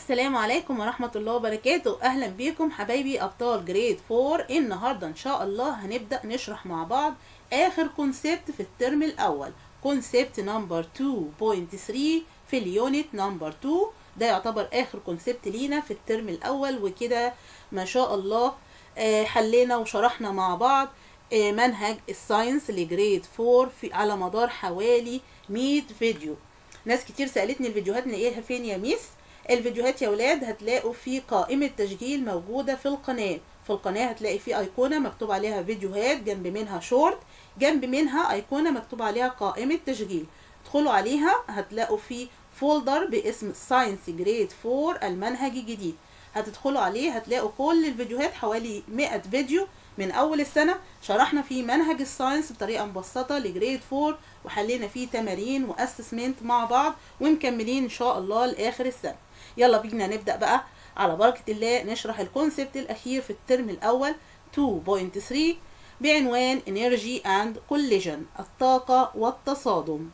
السلام عليكم ورحمة الله وبركاته أهلا بيكم حبايبي أبطال جريد 4 النهاردة إن شاء الله هنبدأ نشرح مع بعض آخر كونسبت في الترم الأول كونسبت نمبر 2.3 في اليونت نمبر 2 ده يعتبر آخر كونسبت لينا في الترم الأول وكده ما شاء الله آه، حلينا وشرحنا مع بعض آه، منهج الساينس لجريد 4 في على مدار حوالي 100 فيديو ناس كتير سألتني الفيديوهات نلاقيها فين يا ميس الفيديوهات يا ولاد هتلاقوا في قائمة تسجيل موجودة في القناة في القناة هتلاقي في أيقونة مكتوب عليها فيديوهات جنب منها شورت جنب منها أيقونة مكتوب عليها قائمة تسجيل ادخلوا عليها هتلاقوا في فولدر باسم ساينس جريد 4 المنهج الجديد هتدخلوا عليه هتلاقوا كل الفيديوهات حوالي 100 فيديو من اول السنه شرحنا فيه منهج الساينس بطريقه مبسطه لجريد 4 وحلينا فيه تمارين واسسمنت مع بعض ومكملين ان شاء الله لاخر السنه يلا بينا نبدا بقى على بركه الله نشرح الكونسبت الاخير في الترم الاول 2.3 بعنوان Energy and Collision الطاقه والتصادم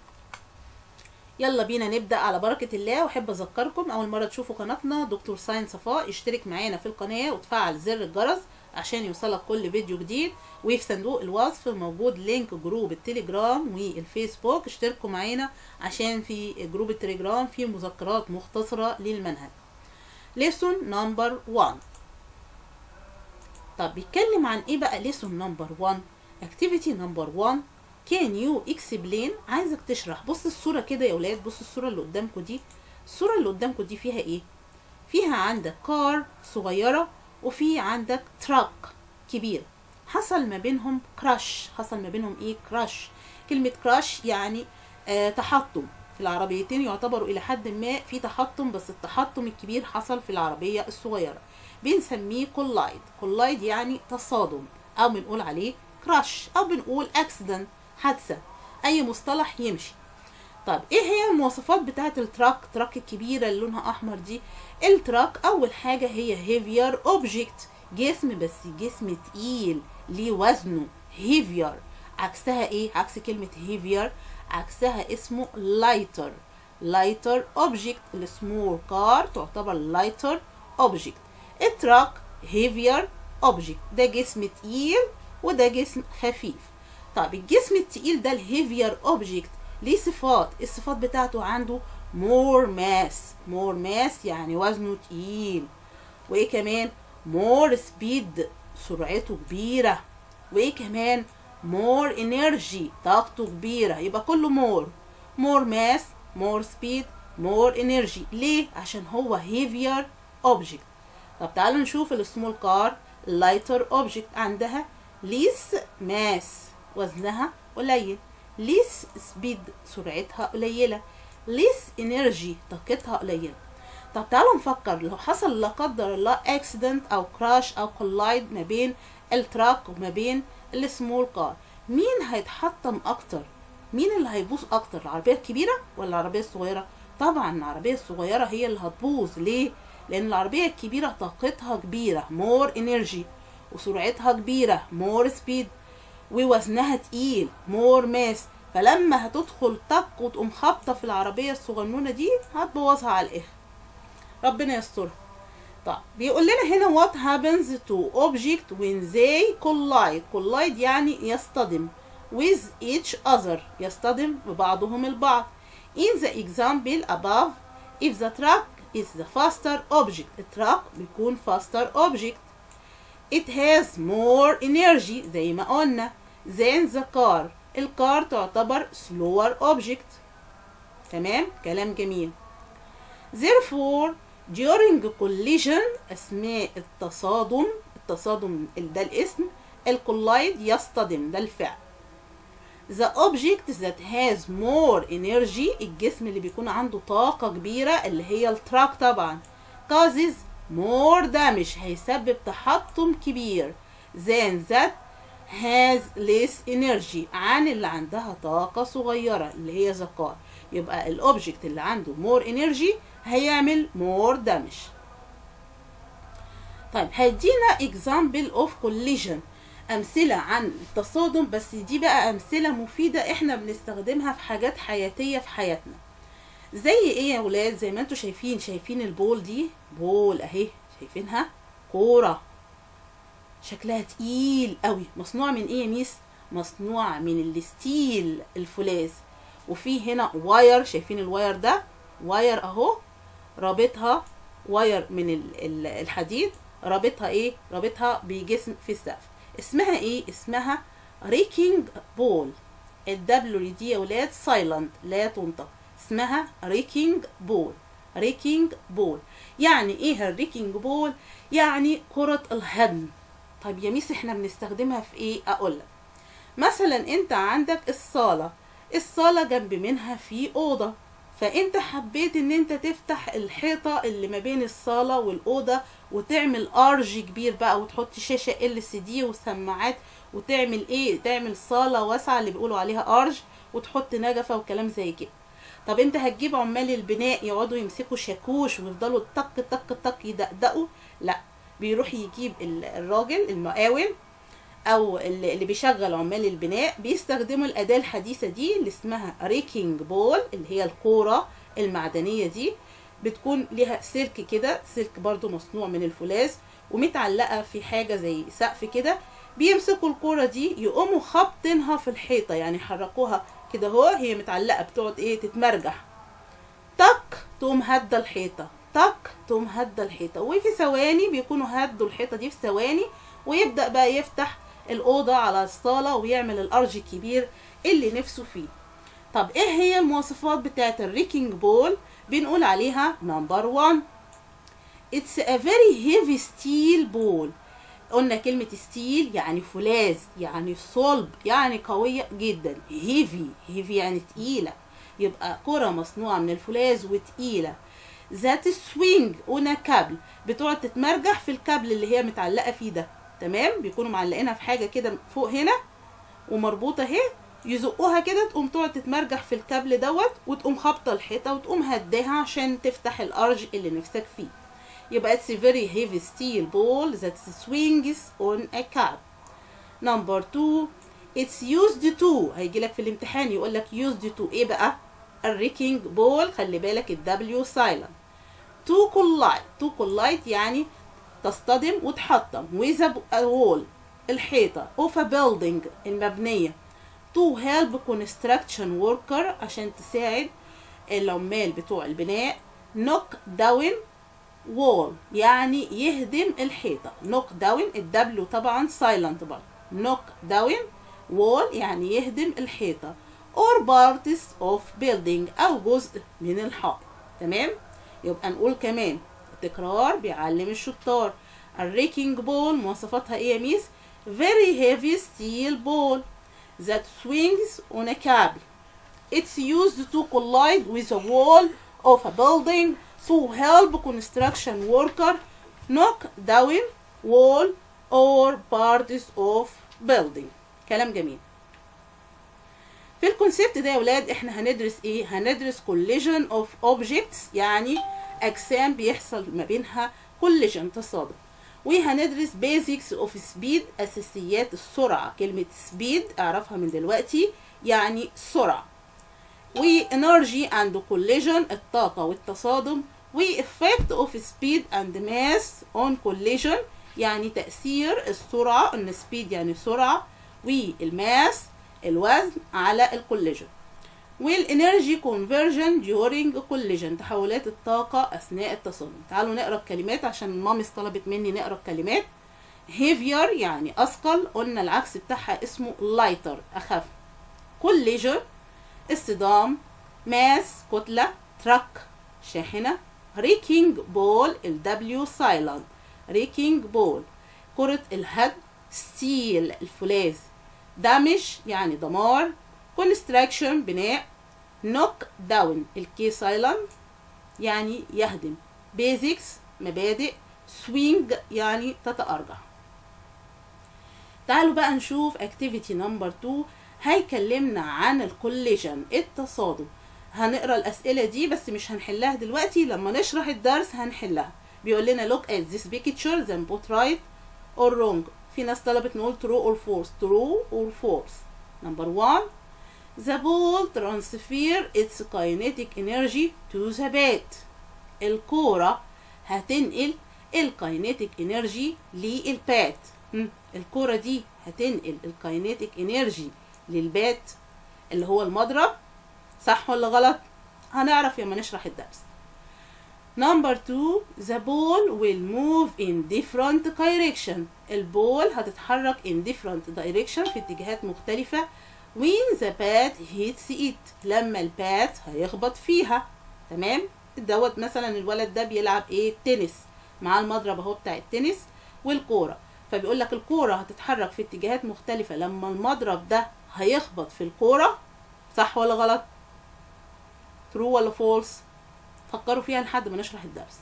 يلا بينا نبدا على بركه الله واحب اذكركم اول مره تشوفوا قناتنا دكتور ساين صفاء اشترك معانا في القناه وتفعل زر الجرس عشان يوصلك كل فيديو جديد وفي صندوق الوصف موجود لينك جروب التليجرام والفيسبوك اشتركوا معانا عشان في جروب التليجرام في مذكرات مختصره للمنهج ليسون نمبر 1 طب بيتكلم عن ايه بقى ليسون نمبر 1 اكتيفيتي نمبر 1 كان يو اكسبلين عايزك تشرح بص الصوره كده يا ولاد بص الصوره اللي قدامكم دي الصوره اللي قدامكم دي فيها ايه فيها عندك كار صغيره وفي عندك تراك كبير حصل ما بينهم كراش حصل ما بينهم ايه كراش كلمه كراش يعني آه تحطم العربيتين يعتبروا الى حد ما في تحطم بس التحطم الكبير حصل في العربيه الصغيره بنسميه كولايد كولايد يعني تصادم او بنقول عليه كراش او بنقول اكسيدنت حادثه اي مصطلح يمشي طب ايه هي المواصفات بتاعه التراك تراك الكبيره اللي لونها احمر دي التراك اول حاجه هي هيفير اوبجكت جسم بس جسم تقيل ليه وزنه هيفير عكسها ايه عكس كلمه هيفير عكسها اسمه لايتر لايتر اوبجكت السمول كار تعتبر لايتر اوبجكت التراك هيفير اوبجكت ده جسم تقيل وده جسم خفيف طب الجسم التقيل ده الهيفير اوبجكت ليه صفات الصفات بتاعته عنده مور ماس مور ماس يعني وزنه تقيل وايه كمان مور سبيد سرعته كبيرة وايه كمان مور انرجي طاقته كبيرة يبقى كله مور مور ماس مور سبيد مور انرجي ليه عشان هو هيفير اوبجكت طب تعالوا نشوف السمول كار لايتر اوبجكت عندها ليس ماس وزنها قليل ليس سبيد سرعتها قليله ليس انرجي طاقتها قليله طب تعالوا نفكر لو حصل لا قدر الله اكسيدنت او كراش او كولايد ما بين التراك وما بين السمول كار مين هيتحطم اكتر مين اللي هيبوظ اكتر العربيه الكبيره ولا العربيه الصغيره طبعا العربيه الصغيره هي اللي هتبوظ ليه لان العربيه الكبيره طاقتها كبيره مور انرجي وسرعتها كبيره مور سبيد ووزنها تقيل مور ماس فلما هتدخل طق وتقوم خابطه في العربيه الصغنونه دي هتبوظها على الاخر ربنا يسترها طب بيقول لنا هنا what happens to object when they collide collide يعني يصطدم with each other يصطدم ببعضهم البعض in the example above if the truck is the faster object التراك بيكون faster object it has more energy زي ما قلنا than the car الكار تعتبر slower object تمام كلام جميل therefore during collision أثناء التصادم التصادم ده الاسم الكولايد يصطدم ده الفعل the object that has more energy الجسم اللي بيكون عنده طاقة كبيرة اللي هي التراك طبعا causes more damage هيسبب تحطم كبير than that has less energy عن اللي عندها طاقة صغيرة اللي هي ذكاء يبقى الاوبجكت اللي عنده more energy هيعمل more damage طيب هيدينا example of collision أمثلة عن التصادم بس دي بقى أمثلة مفيدة إحنا بنستخدمها في حاجات حياتية في حياتنا زي ايه يا ولاد زي ما انتوا شايفين شايفين البول دي بول اهي شايفينها كوره شكلها تقيل قوي مصنوع من ايه يا ميس مصنوع من الستيل الفولاذ وفي هنا واير شايفين الواير ده واير اهو رابطها واير من ال- ال- الحديد رابطها ايه رابطها بجسم في السقف اسمها ايه اسمها ريكينج بول الدبليو دي يا ولاد سايلنت لا تنطق اسمها ريكينج بول ريكينج بول يعني ايه الريكينج بول يعني كرة الهدم طيب يا ميس احنا بنستخدمها في ايه اقول لك مثلا انت عندك الصالة الصالة جنب منها في أوضة فانت حبيت ان انت تفتح الحيطة اللي ما بين الصالة والأوضة وتعمل ارج كبير بقى وتحط شاشة ال سي دي وسماعات وتعمل ايه تعمل صالة واسعة اللي بيقولوا عليها ارج وتحط نجفة وكلام زي كده طب انت هتجيب عمال البناء يقعدوا يمسكوا شاكوش ويفضلوا طق طق طق يدقدقوا لا بيروح يجيب ال- الراجل المقاول او اللي اللي بيشغل عمال البناء بيستخدموا الاداه الحديثه دي اللي اسمها ريكينج بول اللي هي الكوره المعدنيه دي بتكون ليها سلك كده سلك برضو مصنوع من الفولاذ ومتعلقه في حاجه زي سقف كده بيمسكوا الكوره دي يقوموا خابطينها في الحيطه يعني يحركوها كده اهو هي متعلقه بتقعد ايه تتمرجح تك تقوم هدى الحيطه تك تقوم هدى الحيطه وفي ثواني بيكونوا هدوا الحيطه دي في ثواني ويبدا بقى يفتح الاوضه على الصاله ويعمل الارج الكبير اللي نفسه فيه طب ايه هي المواصفات بتاعت الريكينج بول بنقول عليها نمبر 1 It's a very heavy steel ball قلنا كلمة ستيل يعني فولاذ يعني صلب يعني قوية جدا heavy heavy يعني تقيلة يبقى كرة مصنوعة من الفولاذ وتقيلة ذات سوينج قلنا كابل بتقعد تتمرجح في الكابل اللي هي متعلقة فيه ده تمام بيكونوا معلقينها في حاجة كده فوق هنا ومربوطة اهي يزقوها كده تقوم تقعد تتمرجح في الكابل دوت وتقوم خابطة الحيطة وتقوم هداها عشان تفتح الأرج اللي نفسك فيه يبقى it's a very heavy steel ball that swings on a cap number two it's used to هيجي لك في الامتحان يقول لك used to ايه بقى الريكينج بول خلي بالك الدبليو silent to collide to collide يعني تصطدم وتحطم with a wall الحيطة of a building المبنية to help construction worker عشان تساعد العمال بتوع البناء knock down wall يعني يهدم الحيطة knock down الدبليو طبعا silent برضه knock down wall يعني يهدم الحيطة or parts of building أو جزء من الحائط تمام يبقى نقول كمان التكرار بيعلم الشطار الريكينج بول مواصفاتها ايه يا ميس very heavy steel ball that swings on a cable it's used to collide with a wall of a building to help construction worker knock down wall or parts of building كلام جميل في الكونسيبت ده يا ولاد احنا هندرس ايه هندرس collision of objects يعني اجسام بيحصل ما بينها collision تصادم وهندرس basics of speed اساسيات السرعه كلمه speed اعرفها من دلوقتي يعني سرعه و energy and collision الطاقه والتصادم و effect of speed and mass on collision يعني تأثير السرعة ان speed يعني سرعة والماس الوزن على الكوليجن والانرجي كونفرجن during collision تحولات الطاقة أثناء التصادم تعالوا نقرا الكلمات عشان مامس طلبت مني نقرا الكلمات heavier يعني أثقل قلنا العكس بتاعها اسمه lighter أخف collision اصطدام ماس كتلة تراك شاحنة ريكينج بول الدبليو سايلنت ريكينج بول كرة الهد ستيل الفولاذ دامج يعني دمار كونستراكشن بناء نوك داون الكي سايلنت يعني يهدم بيزكس مبادئ سوينج يعني تتأرجح تعالوا بقى نشوف اكتيفيتي نمبر 2 هيكلمنا عن الكوليجن التصادم هنقرا الاسئله دي بس مش هنحلها دلوقتي لما نشرح الدرس هنحلها بيقول لنا look at this picture then put right or wrong في ناس طلبت نقول true or false true or false number one the ball transfer its kinetic energy to the bat الكورة هتنقل الكاينيتيك انرجي للبات مم. الكورة دي هتنقل الكاينيتيك انرجي للبات اللي هو المضرب صح ولا غلط هنعرف لما نشرح الدرس Number two, the ball will move in different direction. البول هتتحرك in different direction في اتجاهات مختلفة when the bat hits it لما البات هيخبط فيها تمام دوت مثلا الولد ده بيلعب ايه تنس مع المضرب اهو بتاع التنس والكوره فبيقول لك الكوره هتتحرك في اتجاهات مختلفه لما المضرب ده هيخبط في الكوره صح ولا غلط ترو ولا فولس فكروا فيها لحد ما نشرح الدرس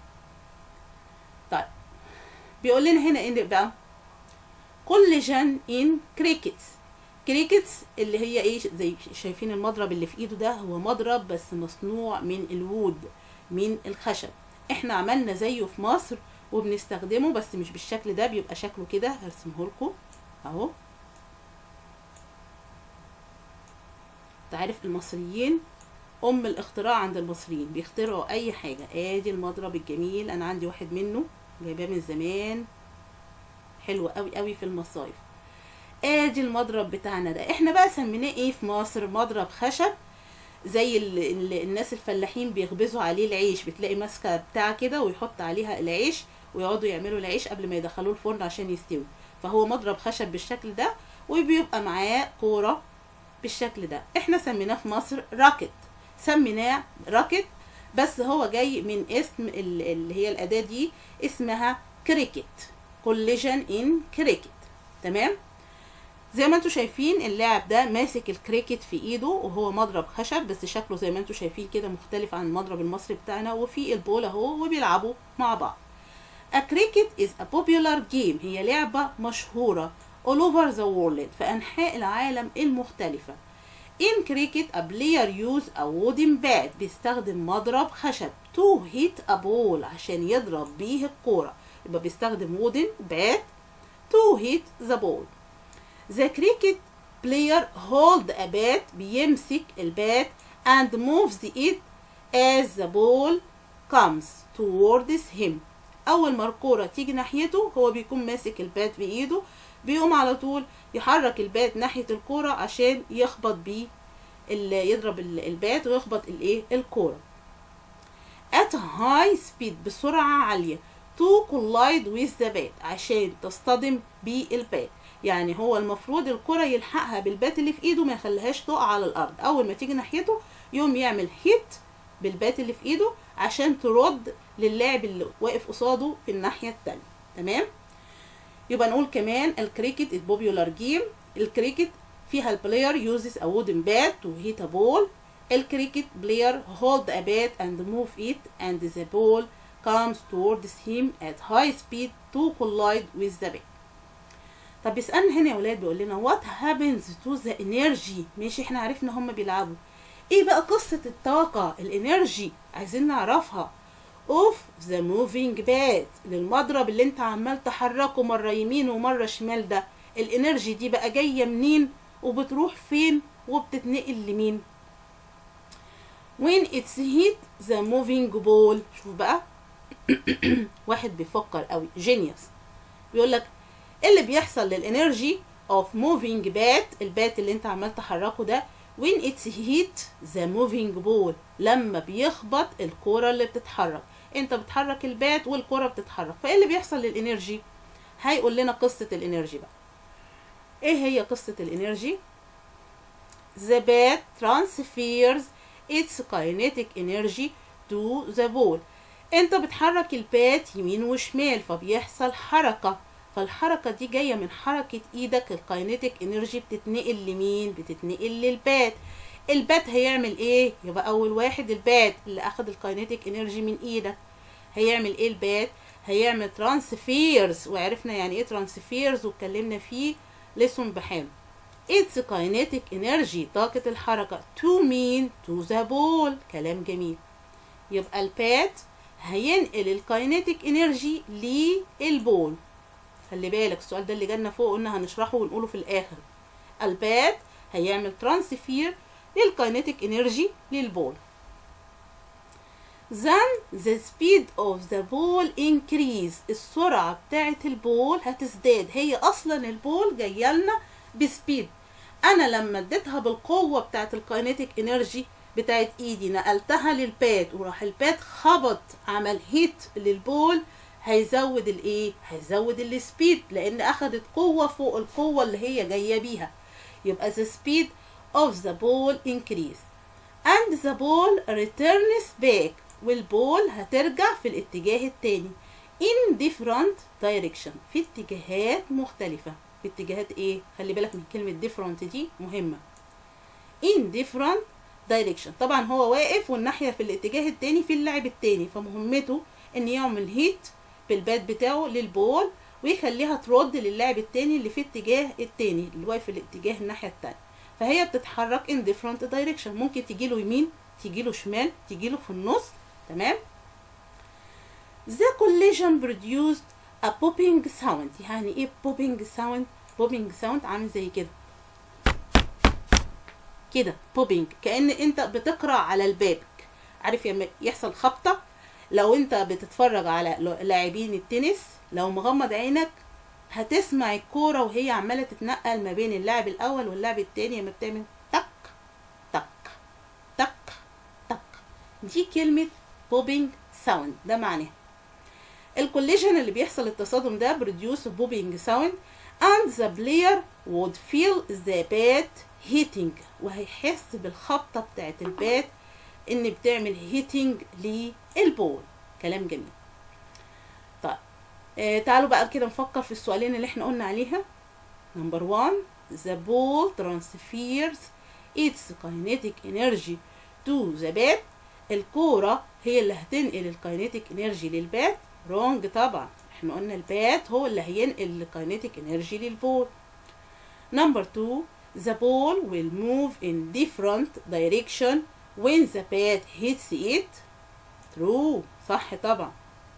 طيب بيقول لنا هنا ايه بقى كوليجن ان كريكتس كريكتس اللي هي ايه زي شايفين المضرب اللي في ايده ده هو مضرب بس مصنوع من الوود من الخشب احنا عملنا زيه في مصر وبنستخدمه بس مش بالشكل ده بيبقى شكله كده هرسمه لكم اهو تعرف المصريين ام الاختراع عند المصريين بيخترعوا اي حاجه ادي المضرب الجميل انا عندي واحد منه جايباه من زمان حلو قوي قوي في المصايف ادي المضرب بتاعنا ده احنا بقى سميناه ايه في مصر مضرب خشب زي ال ال الناس الفلاحين بيخبزوا عليه العيش بتلاقي ماسكه بتاع كده ويحط عليها العيش ويقعدوا يعملوا العيش قبل ما يدخلوه الفرن عشان يستوي فهو مضرب خشب بالشكل ده وبيبقى معاه كوره بالشكل ده احنا سميناه في مصر راكت سميناه راكت بس هو جاي من اسم اللي هي الاداه دي اسمها كريكت كوليجن ان كريكت تمام زي ما انتم شايفين اللاعب ده ماسك الكريكت في ايده وهو مضرب خشب بس شكله زي ما انتم شايفين كده مختلف عن المضرب المصري بتاعنا وفي البول اهو وبيلعبوا مع بعض A cricket is a popular game هي لعبة مشهورة all over the world في أنحاء العالم المختلفة In cricket a player use a wooden bat بيستخدم مضرب خشب to hit a ball عشان يضرب بيه الكورة يبقى بيستخدم wooden bat to hit the ball The cricket player hold a bat بيمسك البات and moves it as the ball comes towards him أول ما الكورة تيجي ناحيته هو بيكون ماسك البات بإيده بيقوم على طول يحرك البات ناحية الكورة عشان يخبط بيه يضرب البات ويخبط الايه الكورة at high speed بسرعة عالية to collide with the bat عشان تصطدم بالبات يعني هو المفروض الكرة يلحقها بالبات اللي في ايده ما يخليهاش تقع على الارض اول ما تيجي ناحيته يوم يعمل هيت بالبات اللي في ايده عشان ترد للاعب اللي واقف قصاده في الناحية التانية تمام يبقى نقول كمان الكريكت is popular game الكريكت فيها البلاير uses a wooden bat to hit a ball الكريكت player hold a bat and move it and the ball comes towards him at high speed to collide with the bat طب بيسألنا هنا يا ولاد بيقول لنا what happens to the energy ماشي احنا عرفنا هم بيلعبوا ايه بقى قصة الطاقة الانرجي عايزين نعرفها of the moving bat للمضرب اللي انت عمال تحركه مرة يمين ومرة شمال ده الانرجي دي بقى جاية منين وبتروح فين وبتتنقل لمين when it's hit the moving ball شوف بقى واحد بيفكر قوي genius بيقول لك اللي بيحصل للانرجي of moving bat البات اللي انت عمال تحركه ده when it's hit the moving ball لما بيخبط الكرة اللي بتتحرك انت بتحرك البات والكرة بتتحرك فايه اللي بيحصل للانرجي هيقول لنا قصة الانرجي بقى ايه هي قصة الانرجي the bat transfers its kinetic energy to the ball انت بتحرك البات يمين وشمال فبيحصل حركة فالحركة دي جاية من حركة ايدك الكاينيتيك انرجي بتتنقل لمين بتتنقل للبات البات هيعمل ايه يبقى اول واحد البات اللي اخد الكاينيتيك انرجي من ايدك هيعمل ايه البات هيعمل ترانسفيرز وعرفنا يعني ايه ترانسفيرز واتكلمنا فيه لسون بحام its kinetic energy طاقة الحركة to mean to the ball كلام جميل يبقى البات هينقل الكاينيتيك انرجي للبول خلي بالك السؤال ده اللي جالنا فوق قلنا هنشرحه ونقوله في الاخر البات هيعمل ترانسفير للكاينيتيك انرجي للبول then the speed of the ball increase السرعة بتاعة البول هتزداد هي أصلا البول جاية لنا بسبيد أنا لما اديتها بالقوة بتاعة الكاينيتيك انرجي بتاعة ايدي نقلتها للباد وراح الباد خبط عمل هيت للبول هيزود الايه هيزود السبيد لان اخدت قوة فوق القوة اللي هي جاية بيها يبقى the speed of the ball increase and the ball returns back والبول هترجع في الاتجاه التاني in different direction في اتجاهات مختلفة في اتجاهات ايه خلي بالك من كلمة different دي مهمة in different direction طبعا هو واقف والناحية في الاتجاه التاني في اللاعب التاني فمهمته ان يعمل هيت بالبات بتاعه للبول ويخليها ترد للاعب التاني اللي في اتجاه التاني اللي واقف في الاتجاه الناحية التانية فهي بتتحرك in different direction ممكن تجيله يمين تجيله شمال تجيله في النص تمام The collision produced a popping sound يعني ايه popping sound popping sound عامل زي كده كده popping كأن انت بتقرأ على الباب عارف لما يحصل خبطة لو انت بتتفرج على لاعبين التنس لو مغمض عينك هتسمع الكورة وهي عمالة تتنقل ما بين اللاعب الأول واللاعب التاني لما بتعمل تك تك تك تك دي كلمة بوبينج ساوند ده معناها الكوليجن اللي بيحصل التصادم ده بروديوس بوبينج ساوند and the player would feel the bat hitting وهيحس بالخبطة بتاعت البات ان بتعمل هيتنج للبول كلام جميل طيب آه تعالوا بقى كده نفكر في السؤالين اللي احنا قلنا عليها نمبر 1 the ball transfers its kinetic energy to the bat الكورة هي اللي هتنقل الكاينيتيك انرجي للبات رونج طبعا احنا قلنا البات هو اللي هينقل الكاينيتيك انرجي للبول نمبر 2 the ball will move in different direction when the bat hits it true صح طبعا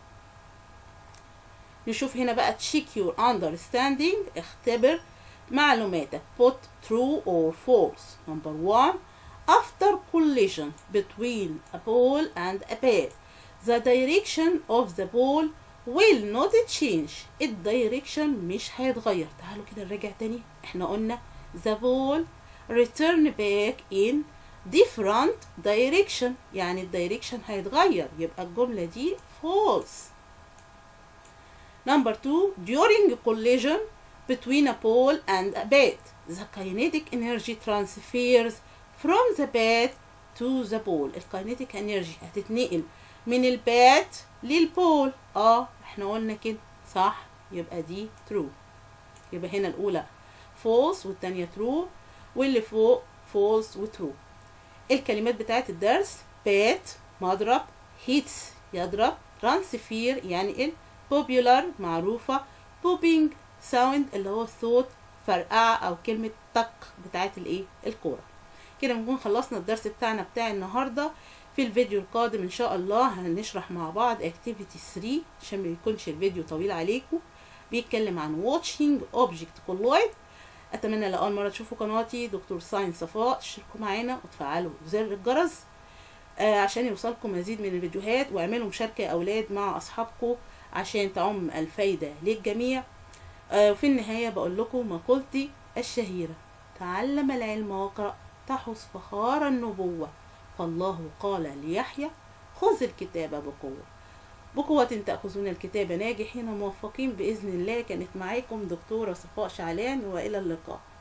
نشوف هنا بقى check your understanding اختبر معلوماتك put true or false number one after collision between a ball and a bat the direction of the ball will not change الدايركشن مش هيتغير تعالوا كده نراجع تاني احنا قلنا the ball return back in different direction يعني الدايركشن هيتغير يبقى الجملة دي false number two during collision between a ball and a bat the kinetic energy transfers from the bat to the ball الكاينيتيك انرجي هتتنقل من البات للبول اه احنا قلنا كده صح يبقى دي true يبقى هنا الاولى false والتانية true واللي فوق false وtrue الكلمات بتاعت الدرس بات مضرب هيتس يضرب ترانسفير يعني ال popular معروفة popping sound اللي هو صوت فرقعة أو كلمة تك بتاعت الإيه الكورة كده بنكون خلصنا الدرس بتاعنا بتاع النهاردة في الفيديو القادم إن شاء الله هنشرح مع بعض activity 3 عشان ما يكونش الفيديو طويل عليكم بيتكلم عن watching object collide اتمنى لو اول مره تشوفوا قناتي دكتور ساين صفاء تشتركوا معانا وتفعلوا زر الجرس آه عشان يوصلكم مزيد من الفيديوهات واعملوا مشاركه يا اولاد مع اصحابكم عشان تعم الفايده للجميع آه وفي النهايه بقول لكم مقولتي الشهيره تعلم العلم واقرا تحص فخار النبوه فالله قال ليحيى خذ الكتاب بقوه بقوة تأخذون الكتاب ناجحين موفقين بإذن الله كانت معاكم دكتورة صفاء شعلان وإلى اللقاء